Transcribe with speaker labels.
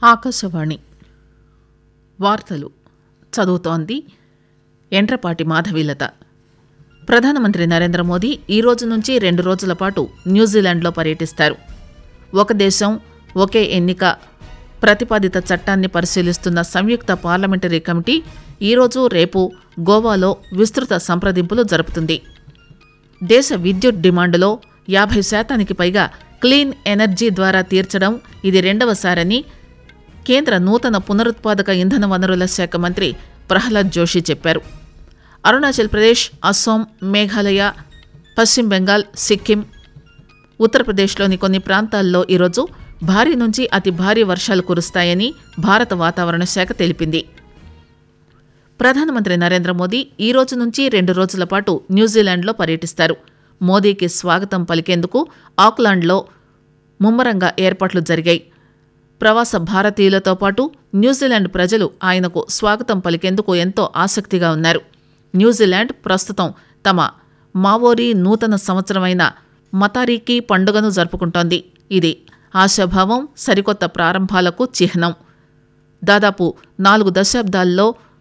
Speaker 1: ఆకాశవాణి వార్తలు చదువుతోంది ఎంట్రపాటి మాధవీలత ప్రధానమంత్రి నరేంద్ర మోదీ ఈ రోజు నుంచి రెండు రోజుల పాటు న్యూజిలాండ్లో పర్యటిస్తారు ఒక దేశం ఒకే ఎన్నిక ప్రతిపాదిత చట్టాన్ని పరిశీలిస్తున్న సంయుక్త పార్లమెంటరీ కమిటీ ఈరోజు రేపు గోవాలో విస్తృత సంప్రదింపులు జరుపుతుంది దేశ విద్యుత్ డిమాండ్లో యాభై శాతానికి పైగా క్లీన్ ఎనర్జీ ద్వారా తీర్చడం ఇది రెండవసారని కేంద్ర నూతన పునరుత్పాదక ఇంధన వనరుల శాఖ మంత్రి ప్రహ్లాద్ జోషి చెప్పారు అరుణాచల్ ప్రదేశ్ అస్సాం మేఘాలయ పశ్చిమ బెంగాల్ సిక్కిం ఉత్తరప్రదేశ్లోని కొన్ని ప్రాంతాల్లో ఈరోజు భారీ నుంచి అతి భారీ వర్షాలు కురుస్తాయని భారత వాతావరణ శాఖ తెలిపింది ప్రధానమంత్రి నరేంద్ర మోదీ ఈ రోజు నుంచి రెండు రోజుల పాటు న్యూజిలాండ్లో పర్యటిస్తారు మోదీకి స్వాగతం పలికేందుకు ఆక్లాండ్లో ముమ్మరంగా ఏర్పాట్లు జరిగాయి ప్రవాస భారతీయులతో పాటు న్యూజిలాండ్ ప్రజలు ఆయనకు స్వాగతం పలికేందుకు ఎంతో ఆసక్తిగా ఉన్నారు న్యూజిలాండ్ ప్రస్తుతం తమ మావోరీ నూతన సంవత్సరమైన మతారీకి పండుగను జరుపుకుంటోంది ఇది ఆశాభావం సరికొత్త ప్రారంభాలకు చిహ్నం దాదాపు నాలుగు దశాబ్దాల్లో